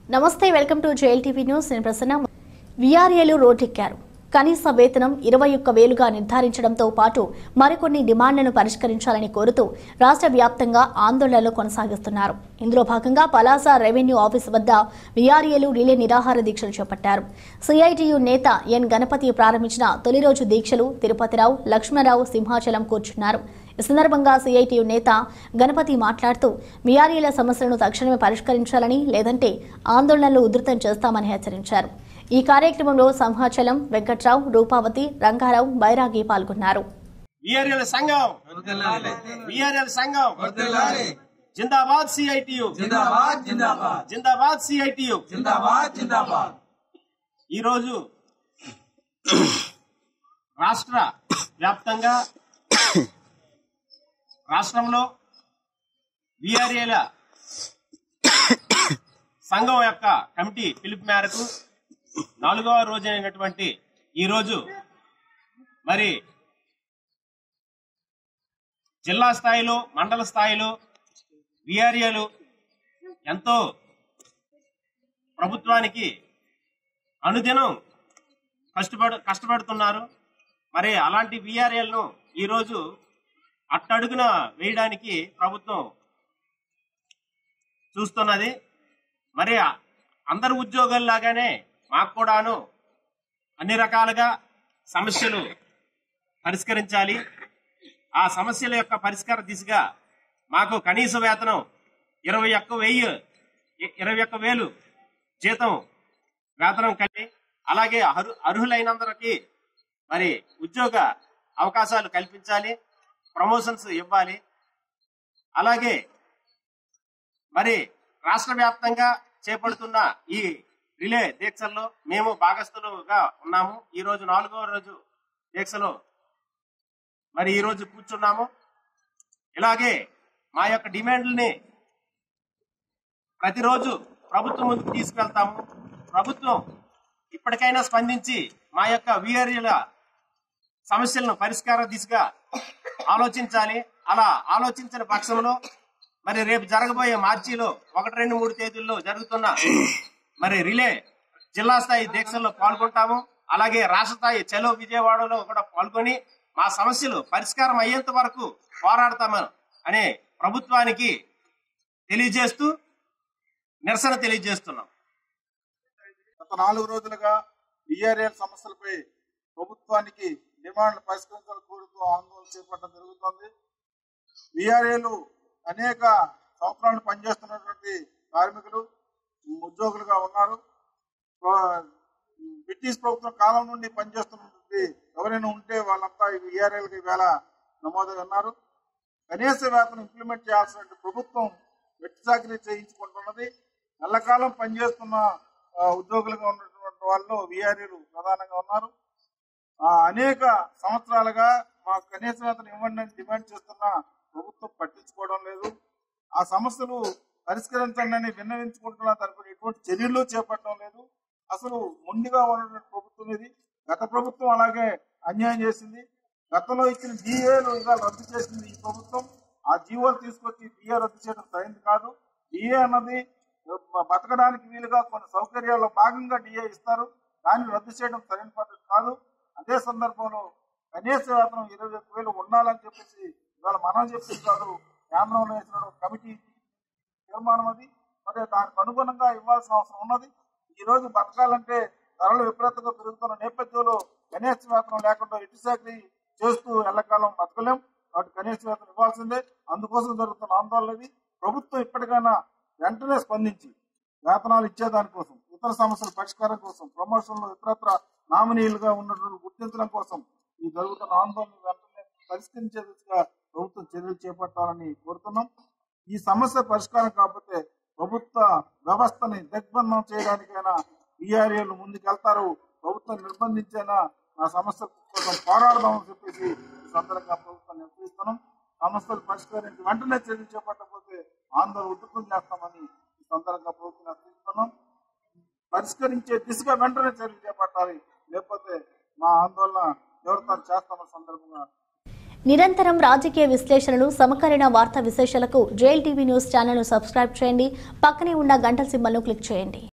నమస్తే welcome to JL TV news నేను ప్రసన్న విఆర్ఏలు రోడ్డెక్కారు కనీస వేతనం ఇరవై ఒక్క వేలుగా నిర్ధారించడంతో పాటు మరికొన్ని డిమాండ్లను పరిష్కరించాలని కోరుతూ రాష్ట్ర వ్యాప్తంగా ఆందోళనలు కొనసాగిస్తున్నారు ఇందులో భాగంగా పలాస రెవెన్యూ ఆఫీస్ వద్ద విఆర్ఏలు రిలే నిరాహార దీక్షలు చేపట్టారు సిఐటియు నేత ఎన్ గణపతి ప్రారంభించిన తొలి రోజు దీక్షలు తిరుపతిరావు లక్ష్మణరావు సింహాచలం కూర్చున్నారు ఈ సందర్భంగా సిఐటియు నేత గణపతి మాట్లాడుతూ విఆర్ఏల సమస్యలను తక్షణమే పరిష్కరించాలని లేదంటే ఆందోళనలు ఉధృతం చేస్తామని హెచ్చరించారు ఈ కార్యక్రమంలో సంహాచలం వెంకట్రావు రూపావతి రంగారావు బైరాగి పాల్గొన్నారు విఆర్ఎల్ సంఘం విఆర్ఎల్ సంఘం జిందాబాద్ సిఐటియు జిందాబాద్ జిందాబాద్ జిందాబాద్ సిఐటియు జిందాబాద్ జిందాబాద్ ఈరోజు రాష్ట్ర వ్యాప్తంగా రాష్ట్రంలో విఆర్ఏల సంఘం యొక్క కమిటీ పిలుపు మేరకు నాలుగవ రోజైనటువంటి ఈ రోజు మరి జిల్లా స్థాయిలో మండల స్థాయిలో విఆర్ఏలు ఎంతో ప్రభుత్వానికి అనుదినం కష్టపడు కష్టపడుతున్నారు మరి అలాంటి విఆర్ఎల్ను ఈరోజు అట్టడుగున వేయడానికి ప్రభుత్వం చూస్తున్నది మరి అందరు ఉద్యోగాల్లాగానే మాకు కూడాను అన్ని రకాలుగా సమస్యలు పరిష్కరించాలి ఆ సమస్యల యొక్క పరిష్కార దిశగా మాకు కనీస వేతనం ఇరవై ఒక్క వెయ్యి ఇరవై ఒక్క వేలు జీతం వేతనం కలిగి అలాగే అర్హు అర్హులైనందరికి మరి ఉద్యోగ అవకాశాలు కల్పించాలి ప్రమోషన్స్ ఇవ్వాలి అలాగే మరి రాష్ట్ర వ్యాప్తంగా చేపడుతున్న ఈ రిలే దీక్షల్లో మేము భాగస్థులుగా ఉన్నాము ఈ రోజు నాలుగవ రోజు దీక్షలో మరి ఈ రోజు కూర్చున్నాము ఇలాగే మా యొక్క డిమాండ్లని ప్రతిరోజు ప్రభుత్వం ముందుకు తీసుకెళ్తాము ప్రభుత్వం ఇప్పటికైనా స్పందించి మా యొక్క విఆర్ఏల సమస్యలను పరిష్కార దిశగా ఆలోచించాలి అలా ఆలోచించిన పక్షంలో మరి రేపు జరగబోయే మార్చిలో ఒకటి రెండు మూడు తేదీల్లో జరుగుతున్న మరి రిలే జిల్లా స్థాయి దీక్షల్లో పాల్గొంటాము అలాగే రాష్ట్ర స్థాయి చలో విజయవాడలో కూడా పాల్గొని మా సమస్యలు పరిష్కారం అయ్యేంత వరకు పోరాడతాము అనే ప్రభుత్వానికి తెలియజేస్తూ నిరసన తెలియజేస్తున్నాం గత నాలుగు రోజులుగా ఈఆర్ఎల్ సమస్యలపై ప్రభుత్వానికి డిమాండ్లు పరిష్కరించాలని కోరుతూ ఆందోళన చేపట్టడం జరుగుతోంది ఈఆర్ఏలు అనేక సంవత్సరాలు పనిచేస్తున్నటువంటి కార్మికులు ఉద్యోగులుగా ఉన్నారు ప్ర- బ్రిటిష్ ప్రభుత్వం కాలం నుండి పనిచేస్తున్నటువంటి ఎవరైనా ఉంటే వాళ్ళంతా ఈఆర్ఏలకి వేళ నమోదై ఉన్నారు కనీస వేతనం ఇంప్లిమెంట్ చేయాల్సిన ప్రభుత్వం వెట్టి చాకరీ చేయించుకుంటున్నది ఎల్లకాలం పనిచేస్తున్న ఆ, ఉద్యోగులుగా ఉన్నటువంటి వాళ్ళు విఆర్ఏలు ప్రధానంగా ఉన్నారు ఆ, అనేక సంవత్సరాలుగా మా కనీస వేతనం ఇవ్వండి అని డిమాండ్ చేస్తున్న ప్రభుత్వం పట్టించుకోవడం లేదు ఆ సమస్యలు పరిష్కరించండి అని విన్నవించుకుంటున్న తరపున ఎటువంటి చర్యలు చేపట్టడం లేదు అసలు మొండిగా ఉన్నటువంటి ప్రభుత్వం ఇది గత ప్రభుత్వం అలాగే అన్యాయం చేసింది గతంలో ఇచ్చిన డిఏలు ఇవాళ రద్దు చేసింది ఈ ప్రభుత్వం ఆ జీవోలు తీసుకొచ్చి డిఏ రద్దు చేయడం సరైనది కాదు డిఏ అన్నది బతకడానికి వీలుగా కొన్ని సౌకర్యాల్లో భాగంగా డిఏ ఇస్తారు దాన్ని రద్దు చేయడం సరైన పద్ధతి కాదు అదే సందర్భంలో కనీస వేతనం ఇరవై ఒక్క వేలు ఉండాలని చెప్పేసి ఇవాళ మనం చెప్పేసి కాదు కేంద్రంలో వేసిన ఒక కమిటీ తీర్మానం అది మరి దానికి అనుగుణంగా ఇవ్వాల్సిన అవసరం ఉన్నది ఈ రోజు బతకాలంటే ధరలు విపరీతంగా పెరుగుతున్న నేపథ్యంలో కనీస వేతనం లేకుండా ఇటు చాకరీ చేస్తూ ఎల్లకాలం బతకలేం కాబట్టి కనీస వేతనం ఇవ్వాల్సిందే అందుకోసం జరుగుతున్న ఆందోళన ఇది ప్రభుత్వం ఇప్పటికైనా వెంటనే స్పందించి వేతనాలు ఇచ్చేదానికోసం ఇతర సమస్యల పరిష్కారం కోసం ప్రమోషన్లు ఇతరత్ర నామినీలుగా ఉన్నటువంటి గుర్తించడం కోసం ఈ జరుగుతున్న ఆందోళన వెంటనే పరిష్కరించే దిశగా ప్రభుత్వం చర్యలు చేపట్టాలని కోరుతున్నాం ఈ సమస్య పరిష్కారం కాకపోతే ప్రభుత్వ వ్యవస్థని దిగ్బంధం చేయడానికైనా ఈఆర్ఏలు ముందుకెళ్తారు ప్రభుత్వం నిర్బంధించైనా ఆ సమస్య కోసం పోరాడదామని చెప్పేసి ఈ సందర్భంగా ప్రభుత్వాన్ని హెచ్చరిస్తున్నాం సమస్యలు పరిష్కరించి వెంటనే చర్యలు చేపట్టకపోతే ఆందోళన ఉద్యమం చేస్తామని ఈ సందర్భంగా ప్రభుత్వం హెచ్చరిస్తున్నాం పరిష్కరించే దిశగా వెంటనే చర్యలు చేపట్టాలి లేకపోతే మా ఆందోళన తీవ్రతరం చేస్తామని సందర్భంగా నిరంతరం రాజకీయ విశ్లేషణలు సమకాలీన వార్తా విశేషాలకు జేఎల్ టీవీ న్యూస్ ఛానల్ను సబ్స్క్రైబ్ చేయండి పక్కనే ఉన్న గంటల సింబల్ను క్లిక్ చేయండి